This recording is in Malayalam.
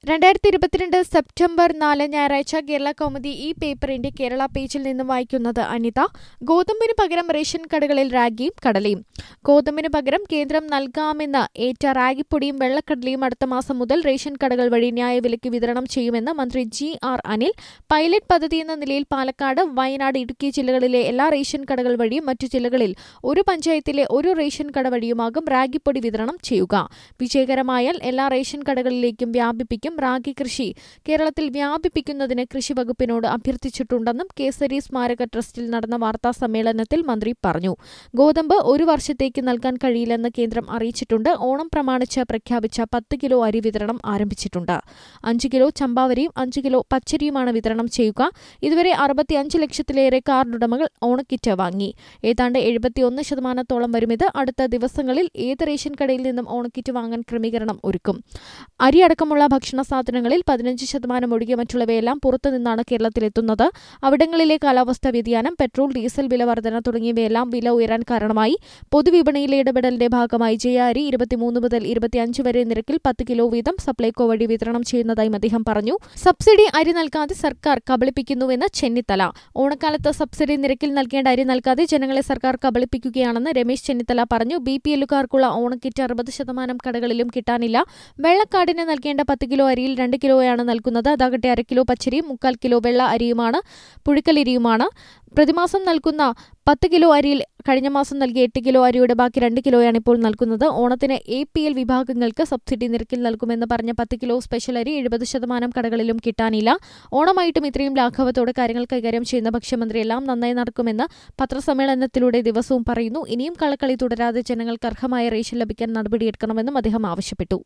രണ്ടായിരത്തി ഇരുപത്തിരണ്ട് സെപ്റ്റംബർ നാല് ഞായറാഴ്ച കേരള കൗമുദി ഈ പേപ്പറിന്റെ കേരള പേജിൽ നിന്ന് വായിക്കുന്നത് അനിത ഗോതമ്പിന് പകരം റേഷൻ കടകളിൽ റാഗിയും കടലയും ഗോതമ്പിന് പകരം കേന്ദ്രം നൽകാമെന്ന് ഏറ്റ റാഗിപ്പൊടിയും വെള്ളക്കടലയും അടുത്ത മാസം മുതൽ റേഷൻ കടകൾ വഴി ന്യായവിലയ്ക്ക് വിതരണം ചെയ്യുമെന്ന് മന്ത്രി ജി ആർ അനിൽ പൈലറ്റ് പദ്ധതി എന്ന നിലയിൽ പാലക്കാട് വയനാട് ഇടുക്കി ജില്ലകളിലെ എല്ലാ റേഷൻ കടകൾ വഴിയും മറ്റു ജില്ലകളിൽ ഒരു പഞ്ചായത്തിലെ ഒരു റേഷൻ കട വഴിയുമാകും റാഗിപ്പൊടി വിതരണം ചെയ്യുക വിജയകരമായാൽ എല്ലാ റേഷൻ കടകളിലേക്കും വ്യാപിപ്പിക്കും റാഗി കൃഷി കേരളത്തിൽ വ്യാപിപ്പിക്കുന്നതിന് കൃഷി വകുപ്പിനോട് അഭ്യർത്ഥിച്ചിട്ടുണ്ടെന്നും കേസരി സ്മാരക ട്രസ്റ്റിൽ നടന്ന വാർത്താ സമ്മേളനത്തിൽ മന്ത്രി പറഞ്ഞു ഗോതമ്പ് ഒരു വർഷത്തേക്ക് നൽകാൻ കഴിയില്ലെന്ന് കേന്ദ്രം അറിയിച്ചിട്ടുണ്ട് ഓണം പ്രമാണിച്ച് പ്രഖ്യാപിച്ച പത്ത് കിലോ അരി വിതരണം ആരംഭിച്ചിട്ടുണ്ട് അഞ്ച് കിലോ ചമ്പാവരിയും അഞ്ച് കിലോ പച്ചരിയുമാണ് വിതരണം ചെയ്യുക ഇതുവരെ അറുപത്തിയഞ്ച് ലക്ഷത്തിലേറെ കാർഡുടമകൾ ഓണക്കിറ്റ് വാങ്ങി ഏതാണ്ട് എഴുപത്തിയൊന്ന് ശതമാനത്തോളം വരും ഇത് അടുത്ത ദിവസങ്ങളിൽ ഏത് റേഷൻ കടയിൽ നിന്നും ഓണക്കിറ്റ് വാങ്ങാൻ ക്രമീകരണം ഒരുക്കും അരി അടക്കമുള്ള ഭക്ഷണ സാധനങ്ങളിൽ പതിനഞ്ച് ശതമാനം ഒഴികെ മറ്റുള്ളവയെല്ലാം പുറത്തുനിന്നാണ് കേരളത്തിലെത്തുന്നത് അവിടങ്ങളിലെ കാലാവസ്ഥാ വ്യതിയാനം പെട്രോൾ ഡീസൽ വില വർധന തുടങ്ങിയവയെല്ലാം വില ഉയരാൻ കാരണമായി പൊതുവിപണിയിലെ ഇടപെടലിന്റെ ഭാഗമായി ജയ അരി ഇരുപത്തിമൂന്ന് മുതൽ ഇരുപത്തിയഞ്ച് വരെ നിരക്കിൽ പത്ത് കിലോ വീതം സപ്ലൈകോ വഴി വിതരണം ചെയ്യുന്നതായും അദ്ദേഹം പറഞ്ഞു സബ്സിഡി അരി നൽകാതെ സർക്കാർ കബളിപ്പിക്കുന്നുവെന്ന് ചെന്നിത്തല ഓണക്കാലത്ത് സബ്സിഡി നിരക്കിൽ നൽകേണ്ട അരി നൽകാതെ ജനങ്ങളെ സർക്കാർ കബളിപ്പിക്കുകയാണെന്ന് രമേശ് ചെന്നിത്തല പറഞ്ഞു ബി പി എല്ലുകാർക്കുള്ള ഓണക്കിറ്റ് അറുപത് ശതമാനം കടകളിലും കിട്ടാനില്ല വെള്ളക്കാടിന് നൽകേണ്ട പത്ത് കിലോ അരിയിൽ രണ്ട് കിലോയാണ് നൽകുന്നത് അതാകട്ടെ അര കിലോ പച്ചരിയും മുക്കാൽ കിലോ വെള്ള അരിയുമാണ് പുഴുക്കലരിയുമാണ് പ്രതിമാസം നൽകുന്ന പത്ത് കിലോ അരിയിൽ കഴിഞ്ഞ മാസം നൽകിയ എട്ട് കിലോ അരിയുടെ ബാക്കി രണ്ട് കിലോയാണ് ഇപ്പോൾ നൽകുന്നത് ഓണത്തിന് എ പി എൽ വിഭാഗങ്ങൾക്ക് സബ്സിഡി നിരക്കിൽ നൽകുമെന്ന് പറഞ്ഞ പത്ത് കിലോ സ്പെഷ്യൽ അരി എഴുപത് ശതമാനം കടകളിലും കിട്ടാനില്ല ഓണമായിട്ടും ഇത്രയും ലാഘവത്തോടെ കാര്യങ്ങൾ കൈകാര്യം ചെയ്യുന്ന ഭക്ഷ്യമന്ത്രി എല്ലാം നന്നായി നടക്കുമെന്ന് പത്രസമ്മേളനത്തിലൂടെ ദിവസവും പറയുന്നു ഇനിയും കള്ളക്കളി തുടരാതെ ജനങ്ങൾക്ക് അർഹമായ റേഷൻ ലഭിക്കാൻ നടപടിയെടുക്കണമെന്നും അദ്ദേഹം ആവശ്യപ്പെട്ടു